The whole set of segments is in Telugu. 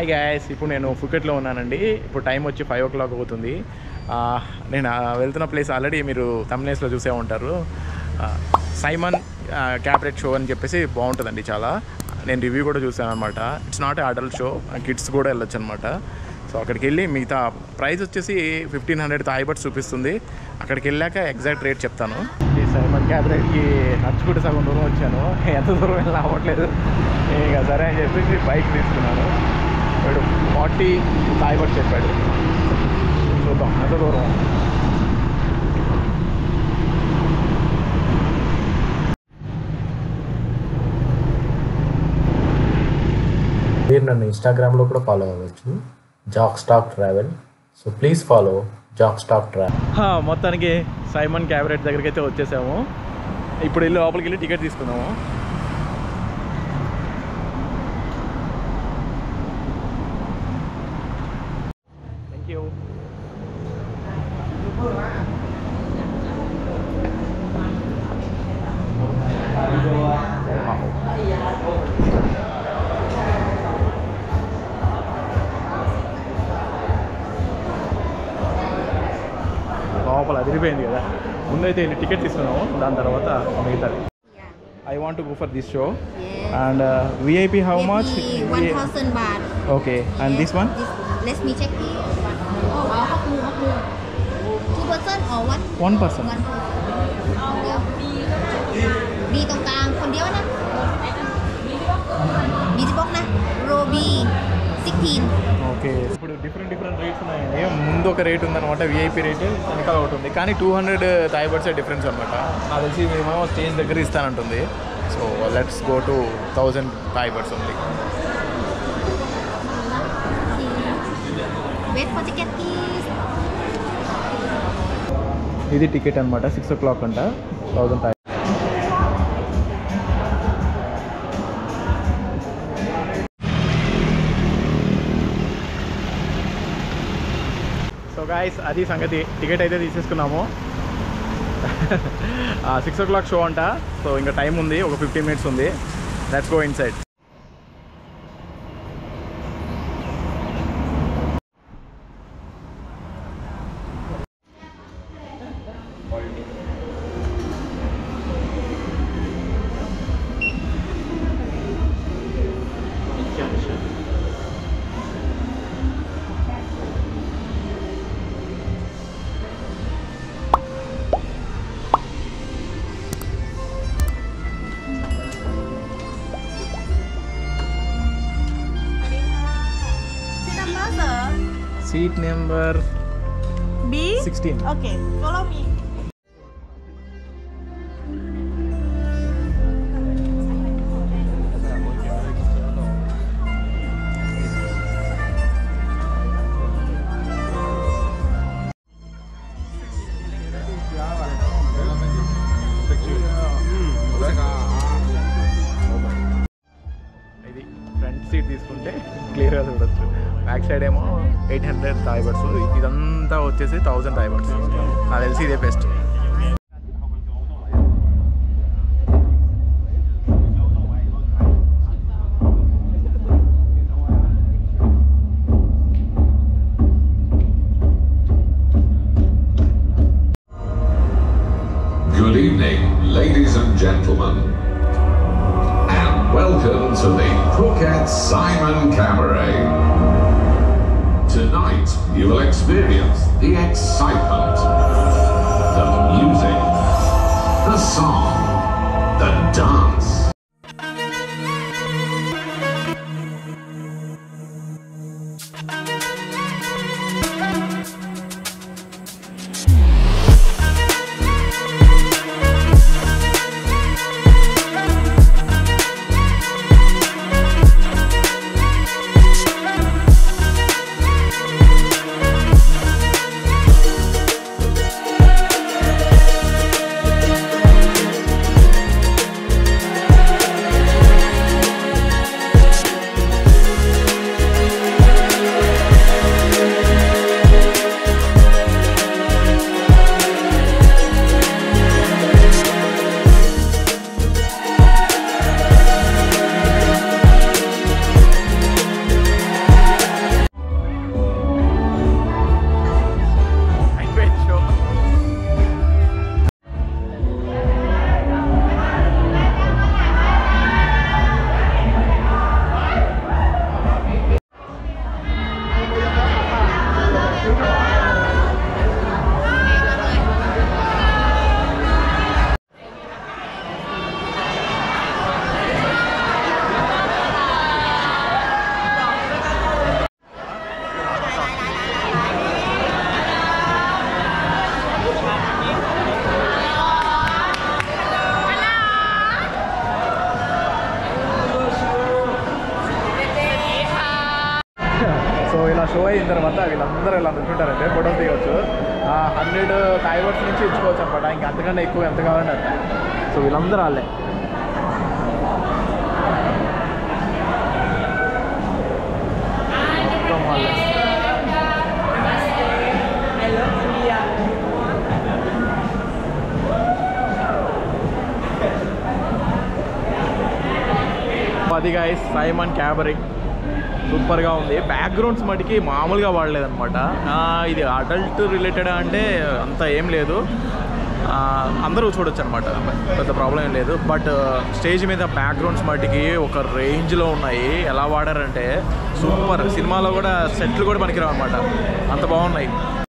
హాయ్ గాయస్ ఇప్పుడు నేను ఫుకెట్లో ఉన్నానండి ఇప్పుడు టైం వచ్చి ఫైవ్ ఓ క్లాక్ అవుతుంది ఆ, నేను ఆ, వెళ్తున్న ప్లేస్ ఆల్రెడీ మీరు తమిళనేస్లో చూసే ఉంటారు ఆ, సైమన్ క్యాబ్రెట్ షో అని చెప్పేసి బాగుంటుందండి చాలా నేను రివ్యూ కూడా చూసాను అనమాట it's not adult show kids కూడా వెళ్ళొచ్చు అనమాట సో అక్కడికి వెళ్ళి మిగతా ప్రైస్ వచ్చేసి ఫిఫ్టీన్ హండ్రెడ్ థాయిబట్స్ చూపిస్తుంది అక్కడికి వెళ్ళాక ఎగ్జాక్ట్ రేట్ చెప్తాను ఈ సైమన్ క్యాబ్రెట్కి నడుచుకుంటే సగం దూరం వచ్చాను ఎంత దూరం వెళ్ళినా అవ్వట్లేదు ఇక సరే అని చెప్పేసి బైక్ తీసుకున్నాను వాడు ఫార్టీ థాయిబట్స్ చెప్పాడు చూద్దాం ఎంత దూరం మీరు నన్ను ఇన్స్టాగ్రామ్లో కూడా ఫాలో అవ్వచ్చు Jack Stack travel so please follow Jack Stack travel హా, మొత్తానికి సైమన్ క్యాబరెట్ దగ్గరికి అయితే వచ్చేసాము ఇప్పుడు వెళ్ళి లోపలికి వెళ్ళి టికెట్ తీసుకుందాము థ్యాంక్ యూ లోపల అదిరిపోయింది కదా ముందైతే వెళ్ళి టికెట్ తీసుకున్నాము దాని తర్వాత మిగతాది I want go for this show Yeah. And VIP how much Maybe 1,000 baht. Okay and this one This, let me check it. Oh, oh, hot moon, hot moon. Two person or one? One person One person. เดียวบีตรงกลางคนเดียวนะบีจะบอกนะโรบี16 okay ఇప్పుడు డిఫరెంట్ డిఫరెంట్ రేట్స్ ఉన్నాయండి ముందు ఒక రేట్ ఉందన్నమాట విఐపి రేట్ వెనకాల ఒకటి ఉంది కానీ టూ హండ్రెడ్ థాయిబర్డ్స్ డిఫరెన్స్ అనమాట నాకు తెలిసి మేము స్టేజ్ దగ్గర ఇస్తానంటుంది so let's go two thousand Thai baht ఉంది wait for ticket please ఇది టికెట్ అనమాట సిక్స్ ఓ క్లాక్ అంట థౌజండ్ థాయి సో గాయస్ అది సంగతి టికెట్ అయితే తీసేసుకున్నాము సిక్స్ ఓ క్లాక్ షో అంట సో ఇంకా టైం ఉంది ఒక ఫిఫ్టీన్ మినిట్స్ ఉంది let's go inside Seat number, sir? Seat number B? Sixteen Okay, follow me. ఇది ఫ్రంట్ సీట్ తీసుకుంటే క్లియర్గా చూడొచ్చు బ్యాక్ సైడ్ ఏమో ఎయిట్ హండ్రెడ్ థాయిబర్డ్స్ ఇదంతా వచ్చేసి థౌజండ్ థాయిబర్డ్స్ నాకు తెలిసి ఇదే best Good evening, ladies and gentlemen, and welcome to the Phuket Simon Cabaret. Tonight, you will experience the excitement, the music, the song, the dance. Show అయిన తర్వాత వీళ్ళందరూ ఇలా నుంచుంటారంటే ఫోటోస్ దిగొచ్చు హండ్రెడ్ థైవర్స్ నుంచి ఇచ్చుకోవచ్చు అనమాట ఇంకా అంతకన్నా ఎక్కువ ఎంత కావాలంటే అంత సో వీళ్ళందరూ వాళ్ళే మొత్తం వాళ్ళే అది గాయస్ సైమన్ క్యాబరీ సూపర్గా ఉంది బ్యాక్గ్రౌండ్స్ మటుకి మామూలుగా వాడలేదన్నమాట ఆ, ఇది అడల్ట్ రిలేటెడ్ అంటే అంత ఏం లేదు ఆ, అందరూ చూడొచ్చు అనమాట పెద్ద ప్రాబ్లం ఏం లేదు బట్ స్టేజ్ మీద బ్యాక్గ్రౌండ్స్ మటుకి ఒక రేంజ్లో ఉన్నాయి ఎలా వాడారంటే సూపర్ సినిమాలో కూడా సెట్లు కూడా పనికిరావు అనమాట అంత బాగున్నాయి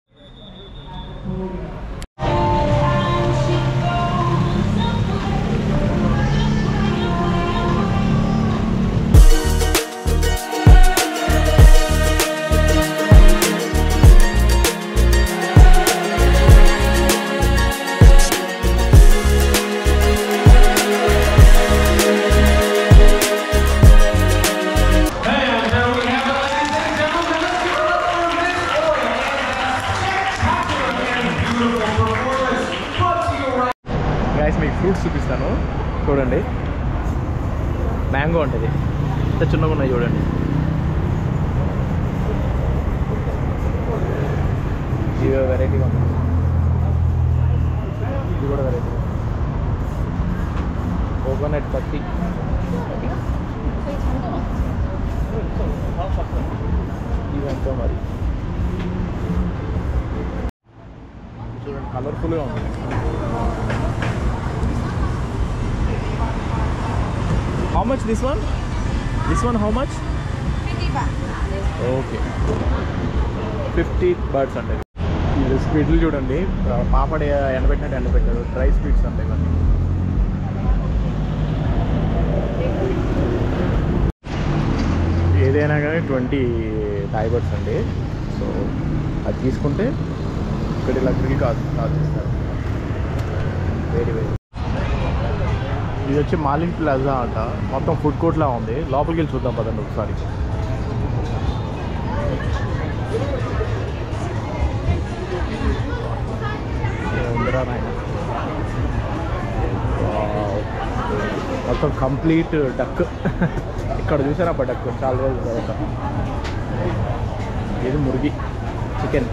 గైస్ మీకు ఫ్రూట్స్ చూపిస్తాను చూడండి మ్యాంగో ఉంటుంది ఎంత చిన్నగా ఉన్నాయి చూడండి ఇవి వెరైటీగా ఉంది ఇది కూడా వెరైటీ కోకోనట్ పత్తి ఇవి ఎంతో మరి చూడండి కలర్ఫుల్గా ఉంది how much this one this one how much okay fifty baht అంటే ఇది స్పీడ్లు చూడండి పాపడి ఎండబెట్టినట్టు ఎండబెట్టారు డ్రై స్పీడ్స్ అంటే ఇవన్నీ ఏదైనా కానీ ట్వంటీ థాయ్ బర్డ్స్ అండి సో అది తీసుకుంటే ఇక్కడ ఇలా గ్రిల్ కాదు కాదు చేస్తారు వేడి వేడి ఇది వచ్చి మాలిన్ ప్లాజా అంట మొత్తం ఫుడ్ కోర్ట్లా ఉంది లోపలికి వెళ్ళి చూద్దాం పదండి ఒకసారి ఉందిరా నాయన. వావ్. మొత్తం కంప్లీట్ డక్ ఇక్కడ చూసారా అబ్బా డక్ చాలా రోజుల తర్వాత ఇది మురిగి చికెన్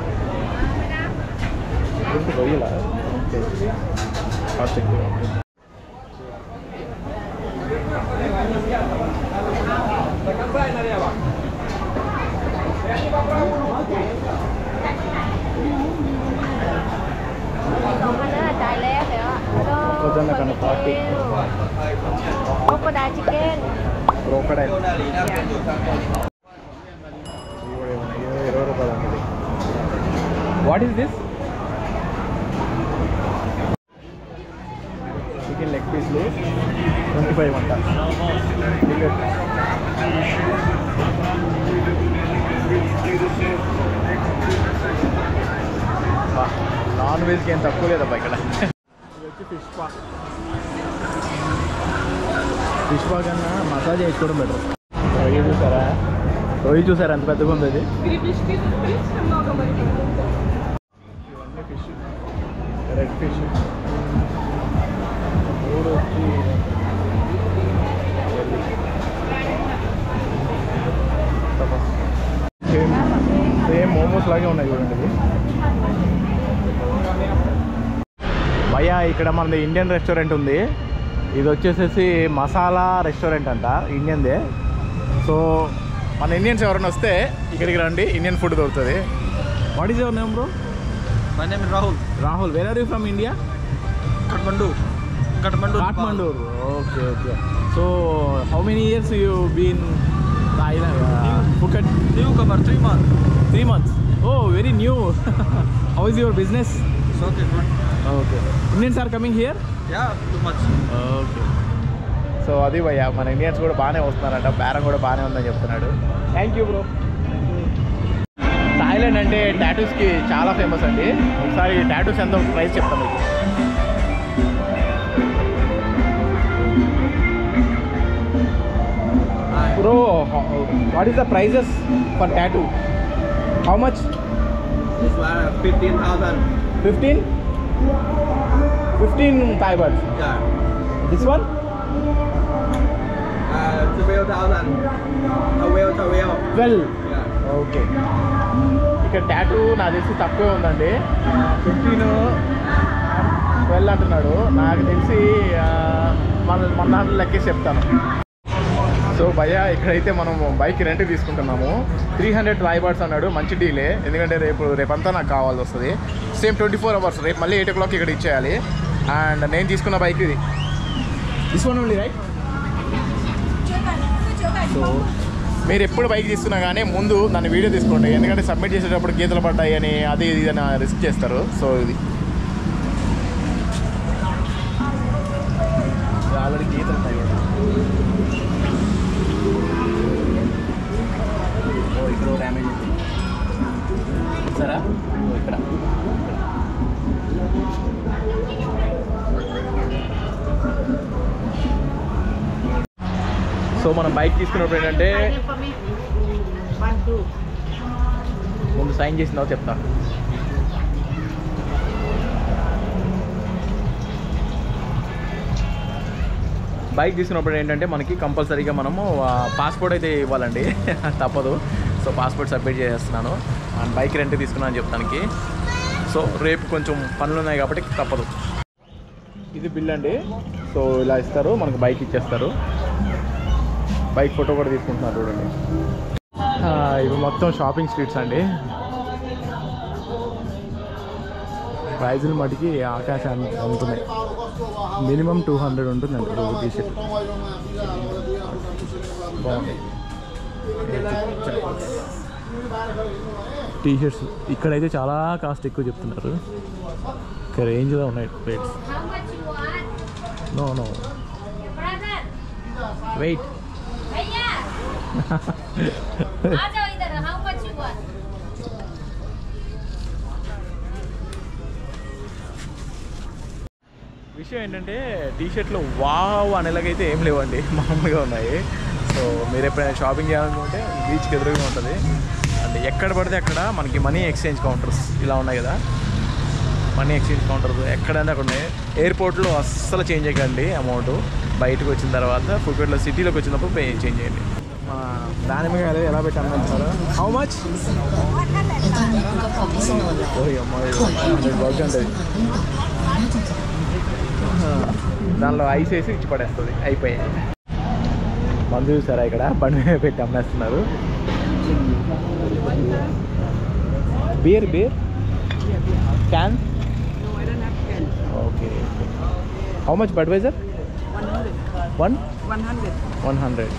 రొయ్యలా ఓకే కాస్ట్ ఎక్కువ Cái đó là Thai lé kìa Có tên là cần party. Crocodile chicken crocodile ఇరవై రూపాయలు అనేది what is this chicken leg పీస్లు ట్వంటీ ఫైవ్ అంట టికెట్ నాన్ వెజ్కి ఏం తక్కువ లేదబ్బా ఇక్కడ ఇది వచ్చి ఫిష్ పా ఫిష్ పా కన్నా మసాజ్ చేసుకోవడం బెటర్ రొయ్య చూసారా రొయ్య చూసారా ఎంత పెద్దగా ఉంది అది ఇవన్నీ ఫిష్ రెడ్ ఫిష్ మూడు వచ్చి సేమ్ సేమ్ మోమోస్ లాగే ఉన్నాయి చూడండి ఇది భయ్యా ఇక్కడ మనది ఇండియన్ రెస్టారెంట్ ఉంది ఇది వచ్చేసేసి మసాలా రెస్టారెంట్ అంట ఇండియన్దే సో మన ఇండియన్స్ ఎవరైనా వస్తే ఇక్కడికి రండి ఇండియన్ ఫుడ్ దొరుకుతుంది what is your name bro My name is Rahul. Rahul where are you from India Kathmandu. Kathmandu. Kathmandu okay okay so how many years you been Phuket Newcomer, three months. Three months oh very new how is your business It's okay, good. Okay Indians are coming here Yeah, too much. Okay so అది భయ్య మన ఇండియన్స్ కూడా బాగానే వస్తున్నారంట బేరం కూడా బాగానే ఉందని చెప్తున్నాడు థ్యాంక్ యూ బ్రో థాయిలాండ్ అంటే టాటూస్కి చాలా ఫేమస్ అండి ఒకసారి టాటూస్ ఎంత ప్రైస్ చెప్తాం మీకు bro what is the prices for tattoo how much This one fifteen thousand. Fifteen fifteen Thai baht Yeah. This one Uh, twelve thousand. Twelve, twelve. Twelve Yeah. Okay ఇక్కడ ట్యాటూ నాకు తెలిసి తక్కువే ఉందండి ఫిఫ్టీన్ ట్వెల్వ్ అంటున్నాడు నాకు తెలిసి ఆ, మన మన దాంట్లో లెక్కేసి చెప్తాను సో భయ్య ఇక్కడైతే మనం బైక్ రెంట్ తీసుకుంటున్నాము త్రీ హండ్రెడ్ ట్రైబార్డ్స్ అన్నాడు మంచి డీలే ఎందుకంటే రేపు రేపంతా నాకు కావాల్సి వస్తుంది సేమ్ ట్వంటీ ఫోర్ అవర్స్ రేపు మళ్ళీ ఎయిట్ ఓ క్లాక్ ఇక్కడ ఇచ్చేయాలి అండ్ నేను తీసుకున్న బైక్ ఇది this one only right so మీరు ఎప్పుడు బైక్ తీసుకున్నా కానీ ముందు నన్ను వీడియో తీసుకోండి ఎందుకంటే సబ్మిట్ చేసేటప్పుడు గీతలు పడ్డాయి అని అది ఇది అని రిస్క్ చేస్తారు సో ఇది ఆల్రెడీ గీతలు ఉన్నాయి కదా. ఓ ఇక్కడ డ్యామేజ్ ఉంది సరే ఓ ఇక్కడ సో మనం బైక్ తీసుకున్నప్పుడు ఏంటంటే One, two. ముందు సైన్ చేసిన తర్వాత చెప్తా బైక్ తీసుకున్నప్పుడు ఏంటంటే మనకి కంపల్సరీగా మనము పాస్పోర్ట్ అయితే ఇవ్వాలండి తప్పదు సో పాస్పోర్ట్ సబ్మిట్ చేసేస్తున్నాను అండ్ బైక్ రెంట్ తీసుకున్నాను అని చెప్తానికి సో రేపు కొంచెం పనులు ఉన్నాయి కాబట్టి తప్పదు ఇది బిల్ అండి సో ఇలా ఇస్తారు మనకు బైక్ ఇచ్చేస్తారు బైక్ ఫోటో కూడా తీసుకుంటున్నారు చూడండి ఆ, ఇవి మొత్తం షాపింగ్ స్ట్రీట్స్ అండి ప్రైజులు మటుకి ఆకాశాన్ని అందుతున్నాయి మినిమం టూ హండ్రెడ్ ఉంటుందండి ఒక టీ షర్ట్ బాగుంది టీ షర్ట్స్ ఇక్కడైతే చాలా కాస్ట్ ఎక్కువ చెప్తున్నారు ఇక్కడ రేంజ్లో ఉన్నాయి rates How much you want? No no Brother, wait भैया आ जाओ इधर how much you want? విషయం ఏంటంటే టీ షర్ట్లు వావ్ అనేలాగైతే ఏం లేవండి మామూలుగా ఉన్నాయి సో మీరు ఎప్పుడైనా షాపింగ్ చేయాలనుకుంటే బీచ్కి ఎదురుగా ఉంటుంది అంటే ఎక్కడ పడితే అక్కడ మనకి మనీ ఎక్స్చేంజ్ కౌంటర్స్ ఇలా ఉన్నాయి కదా మనీ ఎక్స్చేంజ్ కౌంటర్స్ ఎక్కడైనా అక్కడ ఉన్నాయి ఎయిర్పోర్ట్లో అస్సలు చేంజ్ చేయకండి అమౌంట్ బయటకు వచ్చిన తర్వాత ఫుకెట్లో సిటీలోకి వచ్చినప్పుడు పే చేంజ్ చేయండి మన దానిమ్మకాయలు ఎలా పెట్టి అమ్మంటున్నారు హౌ మచ్ ఓయ్ అమ్మాయి హండ్రెడ్ వర్క్ ఉంటుంది దానిలో ఐస్ వేసి ఇచ్చి పడేస్తుంది అయిపోయాయి మందు చూసారా ఇక్కడ బండి మీద పెట్టి అమ్మేస్తున్నారు beer beer can okay how much Budweiser one one hundred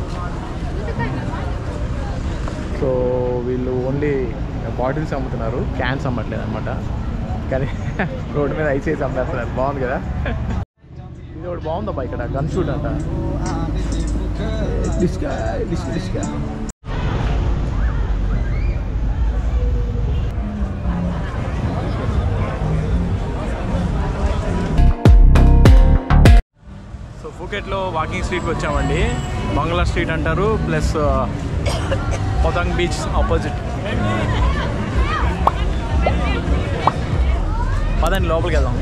so వీళ్ళు ఓన్లీ బాటిల్స్ అమ్ముతున్నారు క్యాన్స్ అమ్మట్లేదు అనమాట కానీ రోడ్డు మీద ఐస్ వేసి అమ్మేస్తున్నారు బాగుంది కదా ఇది ఒకటి బాగుందబ్బా ఇక్కడ గన్ షూట్ అంట డిస్కా డిస్క్ డిస్కా సో ఫూకెట్లో వాకింగ్ స్ట్రీట్కి వచ్చామండి బంగ్లా స్ట్రీట్ అంటారు ప్లస్ పొతంగ్ బీచ్ ఆపోజిట్ పదండి లోపలికి వెళ్దాం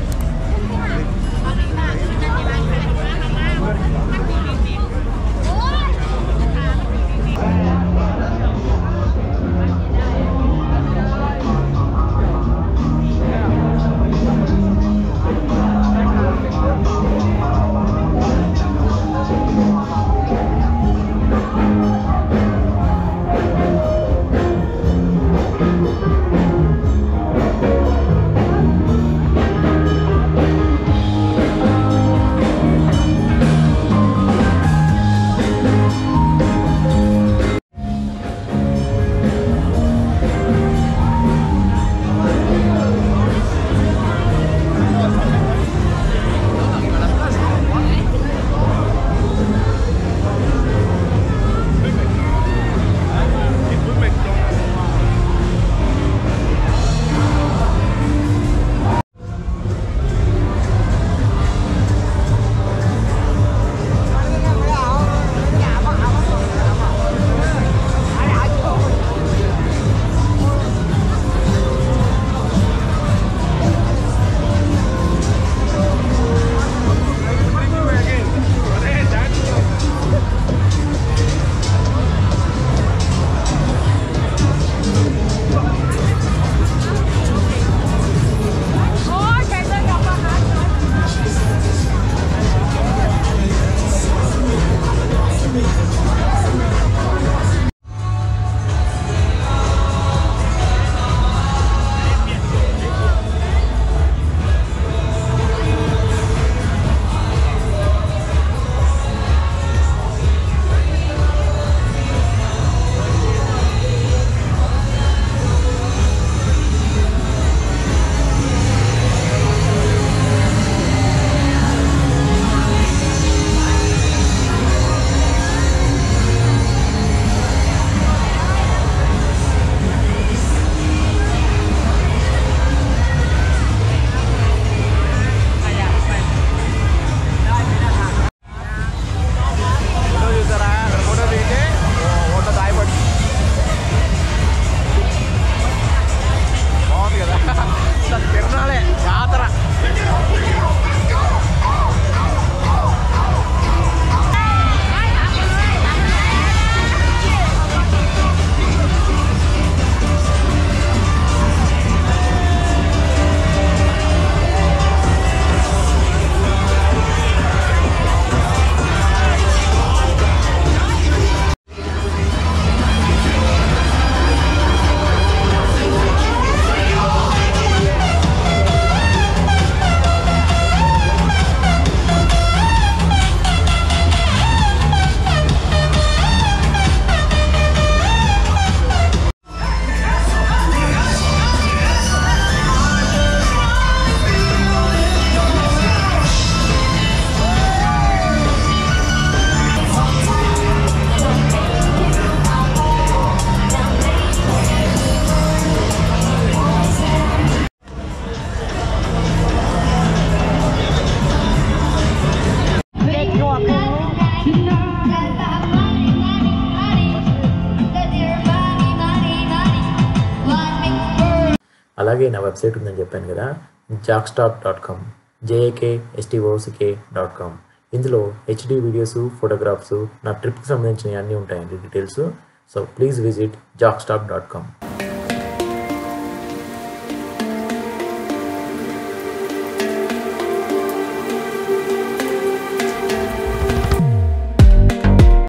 అలాగే నా వెబ్సైట్ ఉందని చెప్పాను కదా Jack Stack dot com JAK STOCK dot com ఇందులో హెచ్డి వీడియోస్ ఫోటోగ్రాఫ్స్ నా ట్రిప్కి సంబంధించిన అన్నీ ఉంటాయండి details so please visit Jack Stack dot com